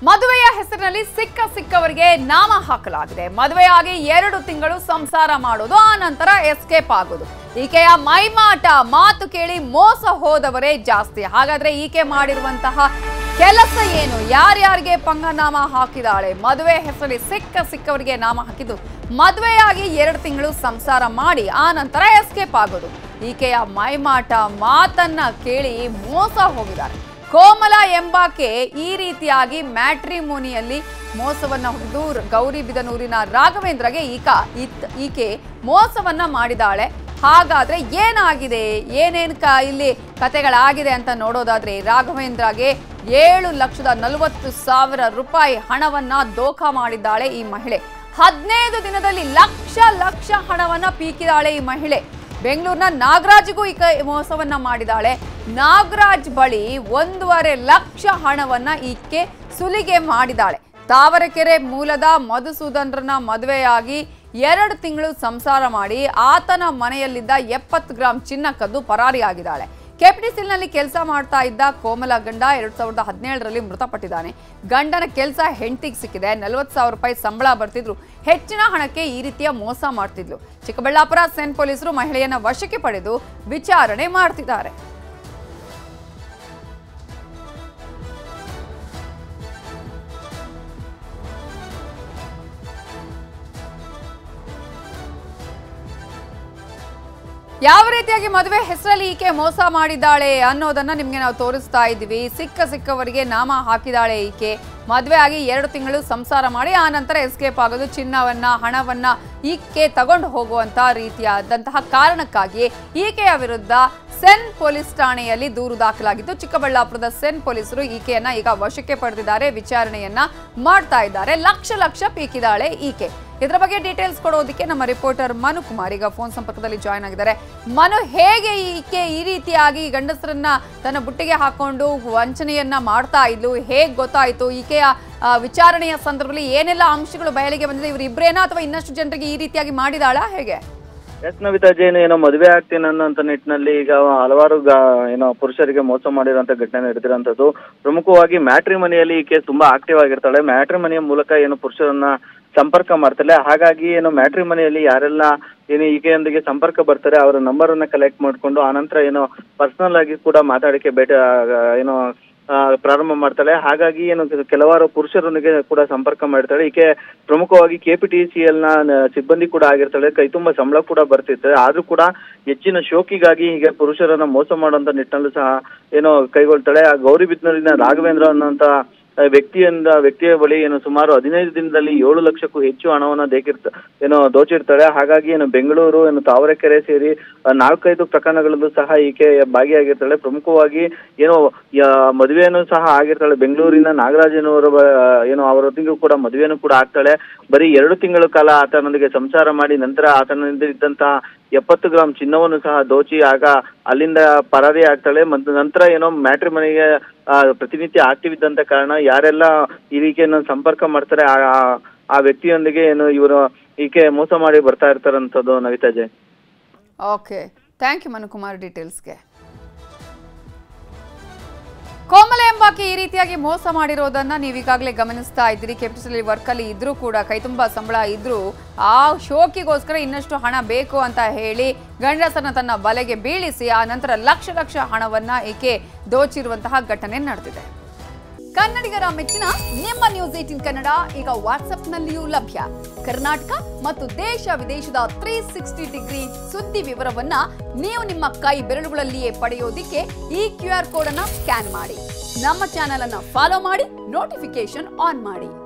ಮದುವೆಯ ಹೆಸರಿನಲ್ಲಿ ಸಿಕ್ಕ ಸಿಕ್ಕವರಿಗೆ ನಾಮ ಹಾಕಲಾಗಿದೆ ಮದುವೆಯಾಗಿ ಎರಡು ತಿಂಗಳು ಸಂಸಾರ ಮಾಡೋದು ಆ ನಂತರ ಎಸ್ಕೇಪ್ ಆಗೋದು ಈಕೆಯ ಮೈಮಾಟ ಮಾತು ಕೇಳಿ ಮೋಸ ಹೋದವರೇ ಜಾಸ್ತಿ ಹಾಗಾದ್ರೆ ಈಕೆ ಮಾಡಿರುವಂತಹ ಕೆಲಸ ಏನು ಯಾರ್ಯಾರಿಗೆ ಪಂಗನಾಮ ಹಾಕಿದಾಳೆ ಮದುವೆ ಹೆಸರಲ್ಲಿ ಸಿಕ್ಕ ಸಿಕ್ಕವರಿಗೆ ನಾಮ ಹಾಕಿದ್ದು ಮದುವೆಯಾಗಿ ಎರಡು ತಿಂಗಳು ಸಂಸಾರ ಮಾಡಿ ಆ ನಂತರ ಎಸ್ಕೇಪ್ ಆಗೋದು ಈಕೆಯ ಮೈಮಾಟ ಮಾತನ್ನ ಕೇಳಿ ಮೋಸ ಹೋಗಿದ್ದಾರೆ ಕೋಮಲ ಎಂಬಾಕೆ ಈ ರೀತಿಯಾಗಿ ಮ್ಯಾಟ್ರಿಮೋನಿಯಲ್ಲಿ ಮೋಸವನ್ನ ಹೊಡೆದು ಗೌರಿಬಿದನೂರಿನ ರಾಘವೇಂದ್ರಗೆ ಈಕ ಇತ್ ಈಕೆ ಮೋಸವನ್ನ ಮಾಡಿದಾಳೆ ಹಾಗಾದ್ರೆ ಏನಾಗಿದೆ ಏನೇನು ಕ ಇಲ್ಲಿ ಕತೆಗಳಾಗಿದೆ ಅಂತ ನೋಡೋದಾದ್ರೆ ರಾಘವೇಂದ್ರಗೆ ಏಳು ಲಕ್ಷದ ನಲವತ್ತು ಸಾವಿರ ರೂಪಾಯಿ ಹಣವನ್ನ ದೋಖ ಮಾಡಿದ್ದಾಳೆ ಈ ಮಹಿಳೆ ಹದಿನೈದು ದಿನದಲ್ಲಿ ಲಕ್ಷ ಲಕ್ಷ ಹಣವನ್ನ ಪೀಕಿದಾಳೆ ಈ ಮಹಿಳೆ ಬೆಂಗಳೂರಿನ ನಾಗರಾಜ್ಗೂ ಈ ಕ- ಮೋಸವನ್ನ ಮಾಡಿದಾಳೆ ನಾಗರಾಜ್ ಬಳಿ ಒಂದೂವರೆ ಲಕ್ಷ ಹಣವನ್ನ ಈಕೆ ಸುಲಿಗೆ ಮಾಡಿದಾಳೆ ತಾವರೆಕೆರೆ ಮೂಲದ ಮಧುಸೂದನ್ರನ್ನ ಮದುವೆಯಾಗಿ ಎರಡು ತಿಂಗಳು ಸಂಸಾರ ಮಾಡಿ ಆತನ ಮನೆಯಲ್ಲಿದ್ದ ಎಪ್ಪತ್ತು ಗ್ರಾಂ ಚಿನ್ನ ಕದ್ದು ಪರಾರಿಯಾಗಿದ್ದಾಳೆ ಕೆಪಿಟಿಸಿಲ್ನಲ್ಲಿ ಕೆಲಸ ಮಾಡ್ತಾ ಇದ್ದ ಕೋಮಲ ಗಂಡ ಎರಡ್ ಸಾವಿರದ ಹದಿನೇಳರಲ್ಲಿ ಮೃತಪಟ್ಟಿದ್ದಾನೆ ಗಂಡನ ಕೆಲಸ ಹೆಂಡತಿಗೆ ಸಿಕ್ಕಿದೆ ನಲವತ್ತು ಸಾವಿರ ರೂಪಾಯಿ ಸಂಬಳ ಬರ್ತಿದ್ರು ಹೆಚ್ಚಿನ ಹಣಕ್ಕೆ ಈ ರೀತಿಯ ಮೋಸ ಮಾಡ್ತಿದ್ಲು ಚಿಕ್ಕಬಳ್ಳಾಪುರ ಸೆನ್ ಪೊಲೀಸರು ಮಹಿಳೆಯನ್ನ ವಶಕ್ಕೆ ಪಡೆದು ವಿಚಾರಣೆ ಮಾಡ್ತಿದ್ದಾರೆ ಯಾವ ರೀತಿಯಾಗಿ ಮದುವೆ ಹೆಸರಲ್ಲಿ ಈಕೆ ಮೋಸ ಮಾಡಿದ್ದಾಳೆ ಅನ್ನೋದನ್ನ ನಿಮ್ಗೆ ನಾವು ತೋರಿಸ್ತಾ ಇದ್ದೀವಿ ಸಿಕ್ಕ ಸಿಕ್ಕವರಿಗೆ ನಾಮ ಹಾಕಿದಾಳೆ ಈಕೆ ಮದುವೆ ಆಗಿ ಎರಡು ತಿಂಗಳು ಸಂಸಾರ ಮಾಡಿ ಆ ನಂತರ ಎಸ್ಕೇಪ್ ಆಗೋದು ಚಿನ್ನವನ್ನ ಹಣವನ್ನ ಈಕೆ ತಗೊಂಡು ಹೋಗುವಂತ ರೀತಿಯಾದಂತಹ ಕಾರಣಕ್ಕಾಗಿ ಈಕೆಯ ವಿರುದ್ಧ ಸೆನ್ ಪೊಲೀಸ್ ಠಾಣೆಯಲ್ಲಿ ದೂರು ದಾಖಲಾಗಿದ್ದು ಚಿಕ್ಕಬಳ್ಳಾಪುರದ ಸೆನ್ ಪೊಲೀಸರು ಈಕೆಯನ್ನ ಈಗ ವಶಕ್ಕೆ ಪಡೆದಿದ್ದಾರೆ ವಿಚಾರಣೆಯನ್ನ ಮಾಡ್ತಾ ಇದ್ದಾರೆ ಲಕ್ಷ ಲಕ್ಷ ಪೀಕಿದಾಳೆ ಈಕೆ ಇದರ ಬಗ್ಗೆ ಡೀಟೇಲ್ಸ್ ಕೊಡೋದಕ್ಕೆ ನಮ್ಮ ರಿಪೋರ್ಟರ್ ಮನು ಕುಮಾರ್ ಈಗ ಫೋನ್ ಸಂಪರ್ಕದಲ್ಲಿ ಜಾಯ್ನ್ ಆಗಿದ್ದಾರೆ ಮನು ಹೇಗೆ ಈಕೆ ಈ ರೀತಿಯಾಗಿ ಗಂಡಸರನ್ನ ತನ್ನ ಬುಟ್ಟಿಗೆ ಹಾಕೊಂಡು ವಂಚನೆಯನ್ನ ಮಾಡ್ತಾ ಇದ್ಲು ಹೇಗ್ ಗೊತ್ತಾಯ್ತು ಈಕೆಯ ಆ, ವಿಚಾರಣೆಯ ಸಂದರ್ಭದಲ್ಲಿ ಏನೆಲ್ಲ ಅಂಶಗಳು ಬಯಲಿಗೆ ಬಂದಿದೆ ಇವರು ಇಬ್ರೇನಾ ಅಥವಾ ಇನ್ನಷ್ಟು ಜನರಿಗೆ ಈ ರೀತಿಯಾಗಿ ಮಾಡಿದಾಳಾ ಹೇಗೆ ಎಸ್ ನವಿತಾ ಜೈನ್ ಏನೋ ಮದುವೆ ಆಗ್ತೀನಿ ಅನ್ನೋಂಥ ನಿಟ್ಟಿನಲ್ಲಿ ಈಗ ಹಲವಾರು ಗ- ಏನೋ ಪುರುಷರಿಗೆ ಮೋಸ ಮಾಡಿರೋಂಥ ಘಟನೆ ನಡೆದಿರೋಂಥದ್ದು ಪ್ರಮುಖವಾಗಿ ಮ್ಯಾಟ್ರಿ ಮನೆಯಲ್ಲಿ ಈಕೆ ತುಂಬಾ ಆಕ್ಟಿವ್ ಆಗಿರ್ತಾಳೆ ಮ್ಯಾಟ್ರಿ ಮನೆಯ ಮೂಲಕ ಏನು ಪುರುಷರನ್ನ ಸಂಪರ್ಕ ಮಾಡ್ತಾಳೆ ಹಾಗಾಗಿ ಏನು ಮ್ಯಾಟ್ರಿ ಮನೆಯಲ್ಲಿ ಯಾರೆಲ್ಲ ಏನು ಈಕೆಯೊಂದಿಗೆ ಸಂಪರ್ಕ ಬರ್ತಾರೆ ಅವರ ನಂಬರ್ ಅನ್ನ ಕಲೆಕ್ಟ್ ಮಾಡ್ಕೊಂಡು ಆನಂತರ ಏನೋ ಪರ್ಸನಲ್ ಆಗಿ ಕೂಡ ಮಾತಾಡಕ್ಕೆ ಭೇಟಿ ಆ, ಏನೋ ಆ, ಪ್ರಾರಂಭ ಮಾಡ್ತಾಳೆ ಹಾಗಾಗಿ ಏನು ಕೆಲವಾರು ಪುರುಷರೊಂದಿಗೆ ಕೂಡ ಸಂಪರ್ಕ ಮಾಡ್ತಾಳೆ ಈಕೆ ಪ್ರಮುಖವಾಗಿ K P T C L ನ ನ- ಸಿಬ್ಬಂದಿ ಕೂಡ ಆಗಿರ್ತಾಳೆ ಕೈ ತುಂಬ ಸಂಬಳ ಕೂಡ ಬರ್ತಿರ್ತದೆ ಆದ್ರೂ ಕೂಡ ಹೆಚ್ಚಿನ ಶೋಕಿಗಾಗಿ ಹೀಗೆ ಪುರುಷರನ್ನ ಮೋಸ ಮಾಡುವಂತ ನಿಟ್ಟಿನಲ್ಲೂ ಸಹ ಏನೋ ಕೈಗೊಳ್ತಾಳೆ ಆ ಗೌರಿಬಿದ್ನೂರಿನ ರಾಘವೇಂದ್ರ ಅನ್ನೋಂತ ಆ, ವ್ಯಕ್ತಿಯಿಂದ ವ್ಯಕ್ತಿಯ ಬಳಿ ಏನು ಸುಮಾರು ಹದಿನೈದು ದಿನದಲ್ಲಿ ಏಳು ಲಕ್ಷಕ್ಕೂ ಹೆಚ್ಚು ಹಣವನ್ನ ದೇಕಿರ್ತ ಏನೋ ದೋಚಿರ್ತಾಳೆ ಹಾಗಾಗಿ ಏನು ಬೆಂಗಳೂರು ಏನು ತಾವರೆಕೆರೆ ಸೇರಿ ಆ, ನಾಲ್ಕೈದು ಪ್ರಕರಣಗಳಲ್ಲೂ ಸಹ ಈಕೆ ಭಾಗಿಯಾಗಿರ್ತಾಳೆ ಪ್ರಮುಖವಾಗಿ ಏನೋ ಯಾ- ಮದುವೆಯನ್ನು ಸಹ ಆಗಿರ್ತಾಳೆ ಬೆಂಗಳೂರಿನ ನಾಗರಾಜನವರ ಬ- ಏನೋ ಅವರೊಂದಿಗೂ ಕೂಡ ಮದುವೆಯನ್ನು ಕೂಡ ಆಗ್ತಾಳೆ ಬರೀ ಎರಡು ತಿಂಗಳ ಕಾಲ ಆತನೊಂದಿಗೆ ಸಂಸಾರ ಮಾಡಿ ನಂತರ ಆತನಿಂದ ಇದ್ದಂತಹ ಎಪ್ಪತ್ತು ಗ್ರಾಂ ಚಿನ್ನವನ್ನು ಸಹ ದೋಚಿ ಆಗ ಅಲ್ಲಿಂದ ಪರಾರಿ ಆಗ್ತಾಳೆ ಮತ್ತು ನಂತರ ಏನೋ ಮ್ಯಾಟ್ರಿ ಮನೆಗೆ ಆ, ಪ್ರತಿನಿತ್ಯ ಆಕ್ಟಿವ್ ಇದ್ದಂತ ಕಾರಣ ಯಾರೆಲ್ಲ ಈ ರೀತಿಯನ್ನು ಸಂಪರ್ಕ ಮಾಡ್ತಾರೆ ಆ ಆ- ಆ ವ್ಯಕ್ತಿಯೊಂದಿಗೆ ಏನು ಇವರು ಈಕೆ ಮೋಸ ಮಾಡಿ ಬರ್ತಾ ಇರ್ತಾರಂಥದ್ದು Navitha Jai okay thank you Manukumar ಡೀಟೇಲ್ಸ್ಗೆ ಕೋಮಲ ಎಂಬಾಕೆ ಈ ರೀತಿಯಾಗಿ ಮೋಸ ಮಾಡಿರೋದನ್ನ ನೀವು ಈಗಾಗಲೇ ಗಮನಿಸ್ತಾ ಇದ್ದೀರಿ ಕೆಪಿಟಲ್ ವರ್ಕ್ ಅಲ್ಲಿ ಇದ್ರೂ ಕೂಡ ಕೈ ತುಂಬಾ ಸಂಬಳ ಇದ್ರೂ ಆ ಶೋಕಿಗೋಸ್ಕರ ಇನ್ನಷ್ಟು ಹಣ ಬೇಕು ಅಂತ ಹೇಳಿ ಗಂಡಸರನ್ನ ತನ್ನ ಬಲೆಗೆ ಬೀಳಿಸಿ ಆ ನಂತರ ಲಕ್ಷ ಲಕ್ಷ ಹಣವನ್ನ ಈಕೆ ದೋಚಿರುವಂತಹ ಘಟನೆ ನಡೆದಿದೆ ಕನ್ನಡಿಗರ ಮೆಚ್ಚಿನ ನಿಮ್ಮ ನ್ಯೂಸ್ ಏಟಿನ್ ಕನ್ನಡ ಈಗ ವಾಟ್ಸ್ಆಪ್ನಲ್ಲಿಯೂ ಲಭ್ಯ ಕರ್ನಾಟಕ ಮತ್ತು ದೇಶ ವಿದೇಶದ ತ್ರೀ ಸಿಕ್ಸ್ಟಿ ಡಿಗ್ರಿ ಸುದ್ದಿ ವಿವರವನ್ನ ನೀವು ನಿಮ್ಮ ಕೈ ಬೆರಳುಗಳಲ್ಲಿಯೇ ಪಡೆಯೋದಿಕ್ಕೆ ಈ ಕ್ಯೂ ಆರ್ ಕೋಡ್ ಅನ್ನ ಸ್ಕ್ಯಾನ್ ಮಾಡಿ ನಮ್ಮ ಚಾನೆಲ್ ಅನ್ನ ಫಾಲೋ ಮಾಡಿ ನೋಟಿಫಿಕೇಶನ್ ಆನ್ ಮಾಡಿ